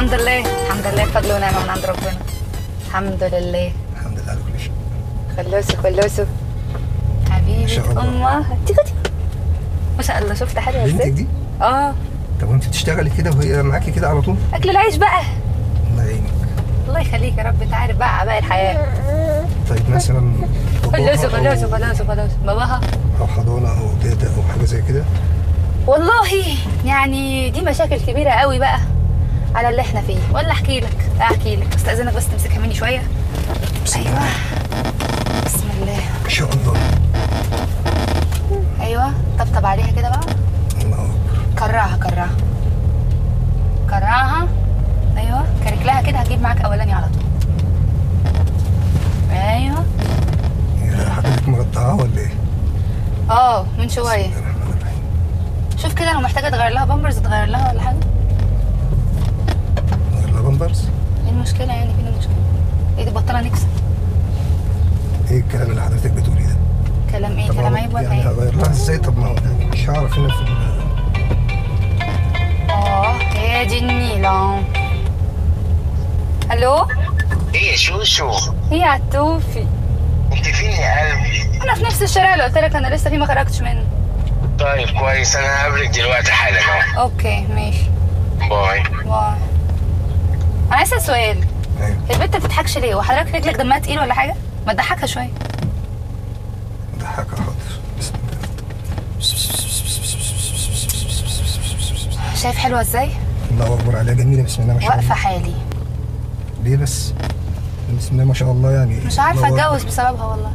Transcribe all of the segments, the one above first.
الحمد لله الحمد لله فضل ونعمه من عند ربنا الحمد لله الحمد لله على كل شيء خلوسه خلوسه ما حبيبه شاء الله. امها تيجي تيجي. ما شاء الله شفت حلوه بنتك ازاي دي اه طب وانت بتشتغلي كده وهي معاكي كده على طول اكل العيش بقى الله يعينك الله يخليك يا رب انت عارف بقى عباء الحياه طيب مثلا باباها خلوسه أو- خلوسه خلوسه خلوسه باباها او حضانه او داده او حاجه زي كده والله يعني دي مشاكل كبيره قوي بقى على اللي احنا فيه ولا احكي لك احكي لك استاذنك بس تمسكها مني شويه بسم ايوه الله بسم الله ما شاء الله ايوه طبطب عليها كده بقى الله اكبر كرعها كرعها كرعها ايوه كرك لها كده هجيب معاك اولاني على طول ايوه هي حضرتك مقطعاها ولا ايه؟ اه من شويه بسم الله الرحمن الرحيم شوف كده لو محتاجه تغير لها بامبرز تغير لها ولا حاجه غير لها بامبرز ايه المشكله يعني فين المشكله ايه دي بطله نكسه ايه الكلام اللي حضرتك بتقوليه ده؟ كلام ايه طب كلام هو عيب ولا يعني ايه هغير لها ازاي طب ما هو يعني مش هعرف هنا في ال- اه هي دي النيلة الو ايه يا شوشو هي عالتوفي انت فين يا قلبي انا في نفس الشارع اللي قلت لك انا لسه فيه ما خرجتش منه طيب كويس انا هقابلك دلوقتي حالا اهو اوكي ماشي باي باي انا عايزه سؤال ايوه هي البنت ما بتضحكش ليه وحضرتك رجلك دمها تقيل ولا حاجه ما تضحكها شويه ضحكها حاضر بسم الله شايف حلوه ازاي الله اكبر عليها جميله بسم الله ما شاء واقفه الله حالي ليه بس؟ بسم الله ما شاء الله يعني مش عارفه الله اتجوز أكبر. بسببها والله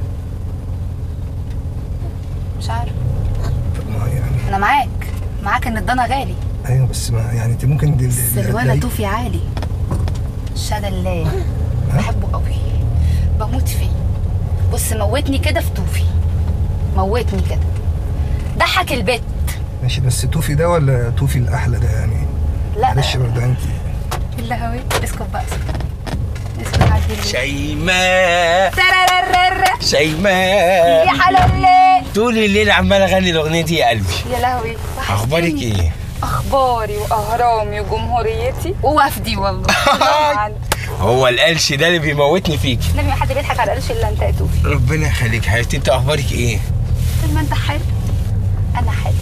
مش عارفه طب ما يعني انا معاك معاك ان الضنا غالي ايوه بس ما يعني انت ممكن دل... بس الولد توفي عالي شهادة الله بحبه قوي بموت فيه بص موتني كده في توفي موتني كده ضحك البت ماشي بس توفي ده ولا توفي الاحلى ده يعني لا معلش برضه انت اللهوي اسكت بقى اسكت اسكت عدي لي شيماء ترررر. شيماء يا حلال طول الليل عمال اغني الاغنيه دي يا قلبي يا لهوي وحشتني. اخبارك ايه اخباري واهرامي وجمهوريتي ووفدي والله هو القلش ده اللي بيموتني فيكي نبي ما حد بيضحك على قرش الا انت يا توفي ربنا يخليك حبيبتي انت اخبارك ايه طول ما انت حلو انا حلو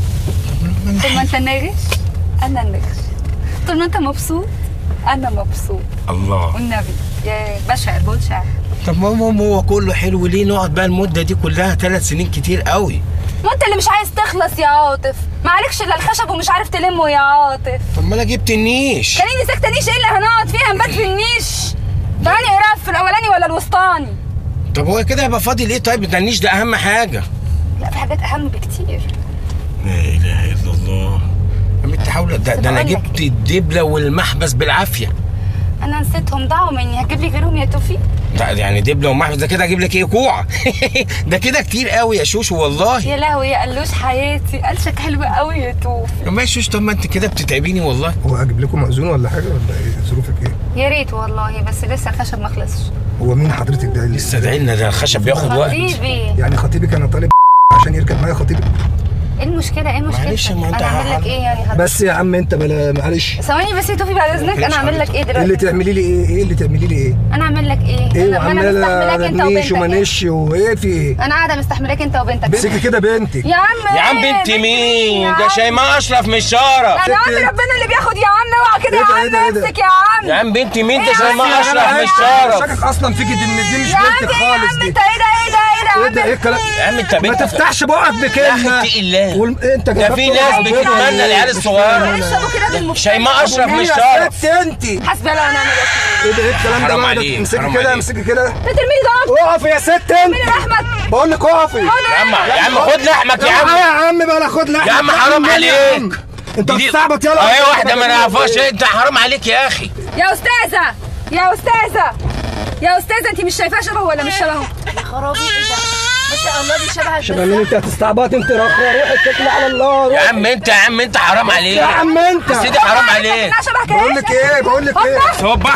طول ما انت ناغش انا ناغش طول ما انت مبسوط انا مبسوط الله والنبي يا بشعر بقول شعر طب ما هو هو كله حلو ليه نقعد بقى المده دي كلها ثلاث سنين كتير قوي ما انت اللي مش عايز تخلص يا عاطف ما عليكش الا الخشب ومش عارف تلمه يا عاطف طب ما انا جبت النيش خليني ساكته نيش ايه اللي هنقعد فيها نبات في النيش تاني قراف في الاولاني ولا الوسطاني طب هو كده هيبقى فاضي ليه طيب ده النيش ده اهم حاجه لا في حاجات اهم بكتير لا اله الا الله عم انت حاول ده, ده انا بقول لك. جبت الدبله والمحبس بالعافيه انا نسيتهم ضاعوا مني هتجيب لي غيرهم يا توفي ده يعني دبله ومحبس ده كده اجيب لك ايه كوع ده كده كتير قوي يا شوشو والله يا لهوي يا قلوش حياتي قلشك حلو قوي يا توفي ما يا شوش طب ما انت كده بتتعبيني والله هو اجيب لكم مأذون ولا حاجه ولا ايه ظروفك ايه؟ يا ريت والله بس لسه الخشب ما خلصش هو مين حضرتك ده اللي لسه داعي لنا ده الخشب بياخد وقت حبيبي يعني خطيبك انا طالب عشان يركب معايا خطيبك ايه المشكله ايه معلش، مشكلتك ما انت انا اعمل لك عارف. ايه يعني حضرتك بس يا عم انت بلا معلش ثواني بس يا توفي بعد اذنك انا اعمل لك ايه ايه اللي دلوقتي تعملي لي ايه؟ ايه اللي تعملي لي ايه؟ انا اعمل لك ايه ايه انا ما انا وعماله مستحملاك انت نيش وبنتك إيه؟ ومنش وايه في ايه؟ انا قاعده مستحملاك انت وبنتك امسكي كده بنتك يا عم يا عم إيه؟ بنت مين يا ده عم. شيماء اشرف من الشارع انا عم ست- ربنا اللي بياخد يا عم اوعى كده ايه يا ده، ايه عم ده، ايه ده؟ امسك يا عم يا عم بنت مين ده إيه يا شيماء عم؟ اشرف من انا الشارع شاكك اصلا فيكي دي إن دي مش يا عم بنتك ايه يا خالص عم دي انت ايه ده ايه ده ايه ده ايه ده ايه الكلام؟ يا عم انت ما بنت تفتحش بقك بكلمه اتقي الله. وال... انت ده في ناس بتتمنى العيال الصغيره معلش ابو كده بالمفتاح شيماء اشرف من يا الشارع ست انت حسبي الله ونعم الوكيل ايه ده ايه الكلام ده حرام بقى ده؟ عليك، امسكي حرام كده عليك. امسكي كده بترمي لي ضرب اقفي يا ست انت يا احمد بقول لك اقفي يا عم يا عم خد لحمك يا يا عم عم بقى خد لحمك يا عم حرام عليك انت دي- بتستعبط يلا اهي واحده ما نعرفهاش انت حرام عليك يا اخي يا استاذه يا استاذه يا استاذه انت مش شايفاها شبهه ولا مش شبهه يا خرابي ايه ده ما شاء الله دي شبه شبه مين انت هتستعبط انت روح روح اتكل على الله يا روح. عم انت يا عم انت حرام عليك يا عم انت يا سيدي حرام عليك شبه كده بقول لك ايه بقول لك ايه هوبا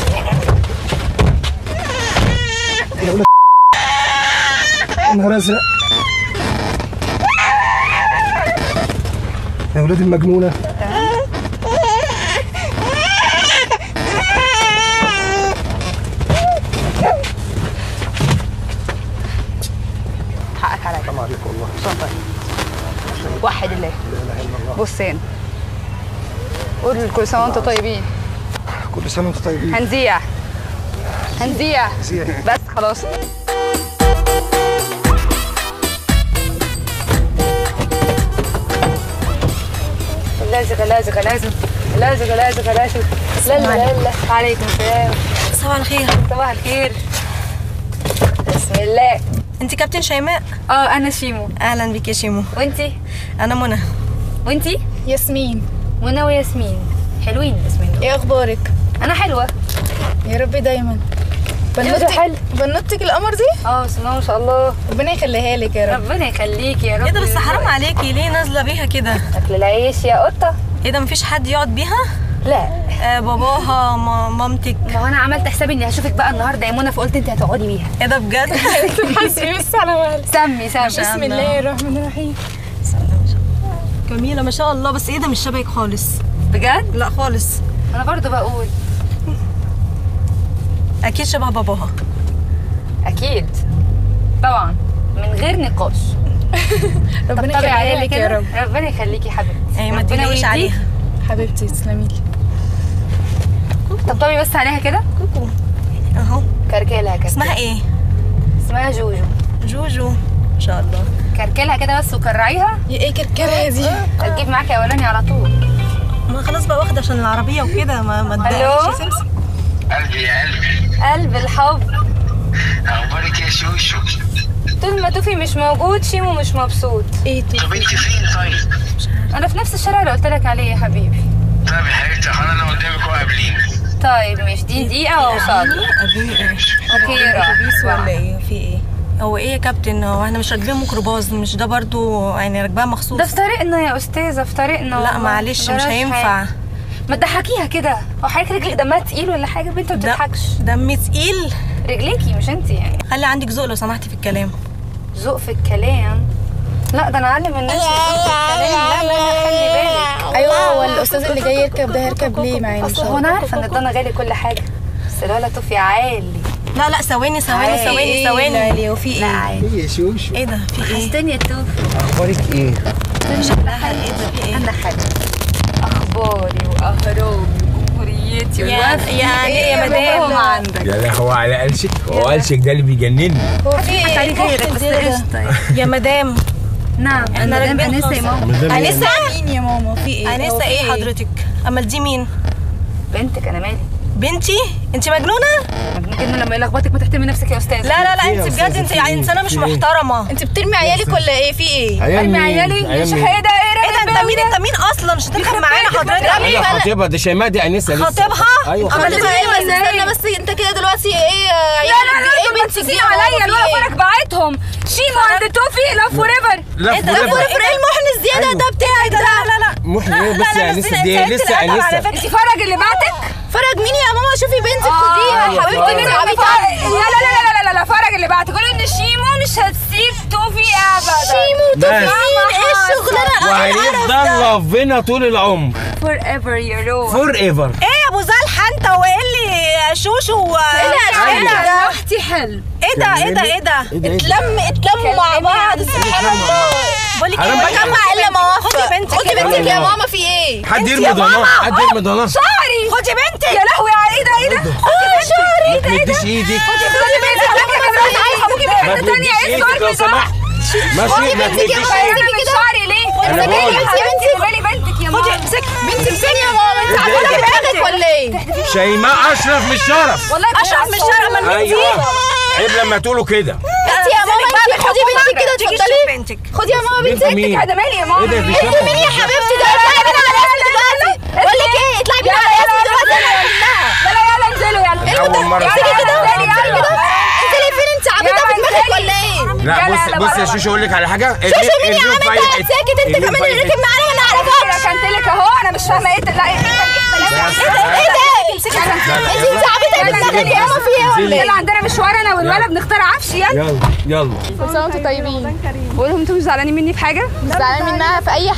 يا نهار ازرق يا ولاد المجنونه وحد الله بص هنا قول كل سنه وانتم طيبين كل سنه وانتم طيبين هنذيع هنذيع زي بس خلاص لازق لازق لازم لازق لازق لازق لا لا لا لا عليكم السلام صباح الخير صباح الخير بسم الله انت كابتن شيماء اه انا شيمو اهلا بك يا شيمو وانتي انا منى وانتي ياسمين منى وياسمين حلوين الاسمين دول ايه اخبارك انا حلوه يا رب دايما حلو حلو بنوتك القمر دي اه بسم الله ما شاء الله ربنا يخليها لك يا رب ربنا يخليكي يا رب ايه ده بس حرام عليكي ليه نازله بيها كده اكل العيش يا قطه ايه ده مفيش حد يقعد بيها لا آه باباها ما مامتك ما هو انا عملت حسابي اني هشوفك بقى النهارده يا منى فقلت انت هتقعدي بيها ايه ده بجد حسبي بس على مالك سمي سمي بسم الله الرحمن الرحيم جميله ما شاء الله بس ايه ده مش شبهك خالص بجد لا خالص انا برضو بقول اكيد شبه باباها اكيد طبعا من غير نقاش ربنا طبطبي يخليها عليا لك يا كده رب ربنا يخليكي حبيبتي ايه ما ربنا تقلقيش يديك. عليها حبيبتي تسلمي لي طبطبي بس عليها كده كوكو اهو كركلها كده اسمها ايه اسمها جوجو جوجو ان شاء الله كركلها كده بس وكرعيها يا ايه كركبه دي هتجيب معاكي اولاني على طول ما خلاص بقى واخده عشان العربيه وكده ما ما تضايقيش ألو؟ يا سمسم قلبي يا قلبي قلب الحب اخبارك يا شوشو طول ما توفي مش موجود شيمو مش مبسوط ايه تو طب انت فين طيب انا في نفس الشارع اللي قلت لك عليه يا حبيبي طيب يا حبيبتي خلاص انا قدامك اهو قابليني طيب مش دي دقيقة واوصل قابليني ايه اوكي اتوبيس راح ولا ايه في ايه هو ايه يا كابتن هو احنا مش راكبين ميكروباص مش ده برضو يعني راكباه مخصوص ده في طريقنا يا استاذة في طريقنا لا والله. معلش مش بلاش هينفع حاجة. ما تضحكيها كده هو حضرتك رجلك دمها تقيل ولا حاجة بنت ما ده- بتضحكش دمي تقيل رجليكي مش انت يعني خلي عندك ذوق لو سمحتي في الكلام ذوق في الكلام لا ده انا اعلم الناس الذوق في الكلام لا لا لا خلي بالك ايوه هو الاستاذ اللي جاي يركب ده هيركب ليه معانا ان اصل شاء هو انا الله عارفة ان الضنا غالي كل حاجة بس الولا توفي عالي لا لا ثواني ثواني عادي. ثواني ثواني لا وفي لا ايه عادي ايه يا شوشو ايه ده في ايه حستني يا توفي اخبارك ايه شكلها ايه ده انا حاجة اخباري واهرامي وجمهوريتي يعني يعني ايه يا مدام مدام عندك يا لا هو على قلشك هو قلشك ده اللي بيجنني هو في ايه علي غيرك بس قشطة يا مدام نعم انا راكبين انسه يا خمسة. ماما انسه مين يا ماما في ايه هو انسه في ايه حضرتك امال دي مين بنتك انا مالي بنتي انت مجنونه ممكن لما يلخبطك ما تحترمي نفسك يا استاذ لا لا لا في إيه انت يا بجد أستاذة؟ انت في إيه؟ انسانه مش في إيه؟ محترمه انت بترمي عيالك ولا ايه في ايه عيال ارمي مين؟ عيالي عيال مش مين؟ هيدا ايه ده انت مين انت مين اصلا مش هتركب معانا حضرتك انا خطيبها دي شيماء دي انسه لسه خطيبها؟ ايوه عملت خطيبها. ايه بس استنى بس انت كده دلوقتي ايه لا لا لا ايه انتوا بنتك دي بتسيء يا ماما؟ عليا في الوقت إيه؟ فرق بعتهم شيمو عند توفي لاف فور ايفر لا انت فوريفر. ايه المحن الزياده ده بتاعك ده لا لا لا محن ايه لا، بس لا، يا بس انسه انت دي عرفت لسه الأدب على انسه فكرة. انت فرج اللي بعتك فرج مين يا ماما شوفي بنتك آه، خديها أيوة، حبيبتي فرج. من لا عبيطة لا لا لا لا لا لا فرج اللي بعتك قولوا ان شيمو مش هتسيب توفي ابدا شيمو بس. مين ايه الشغلانه وهيفضل ربنا طول العمر فور ايفر يا رو فور ايفر ايه يا ابو زلحه انت وايه اللي شوشو و... ايه ده ده اختي حلو ايه ده ايه ده ايه ده ايه ده ايه ده اتلم اتلموا مع بعض سبحان الله بقول لك حرام ايه بقى. جمع الا موافق خدي بنتك خدي يا بنتك يا ماما. ماما في ايه حد انت يرمي يا ضناه ماما. حد يرمي ضناه شعري خدي بنتك يا لهوي على ايه ده ايه ده شعري ما تمديش ايدك خدي بنتك انا عايزه ابوكي ما بحته تمديش ثانيه ايه ايدك لو الظلم ده سمحت ماشي ما بنتك يا تمديش ماما. ايدك من شعري ليه أنا بالي بقول. يا حبيبتي بالي بنتك يا خدي ماما امسك بنتك فين يا ماما انت إيه ده؟ عامله دماغك ولا ايه شيماء اشرف من الشرف والله اشرف من الشارع من ايوه عيب لما تقولوا كده انت يا ماما انت خدي بنتك كده تيجي اتفضلي تشوف بنتك خدي يا ماما بنت بنتك مين؟ انا مالي يا ماما ايه ده في انت شرف مين يا حبيبتي ده اطلعي من على اسمي دلوقتي بقول لك ايه اطلعي من على اسمي دلوقتي انا قلتها يلا يلا انزلوا يلا أول مرة امسكي كده يلا، يلا، امسكي يلا. كده انزلي فين انت عبيطه يلا، في دماغك انزلي. ولا ايه لا يلا، بص يلا، بص يا بره. شوشو اقول لك على حاجه شوشو مين يا عم انت قاعد ساكت انت كمان اللي ركب معانا ما نعرفكش كنت لك اهو انا مش فاهمه ايه لا ايه ايه ده انت انت عبيطه في دماغك يا ماما في ايه ولا يلا ايه عندنا مشوار انا والولد بنختار عفش يلا يلا يلا كل سنه وانتم طيبين بقول لهم انتوا مش زعلانين مني في حاجه مش زعلانه منها في اي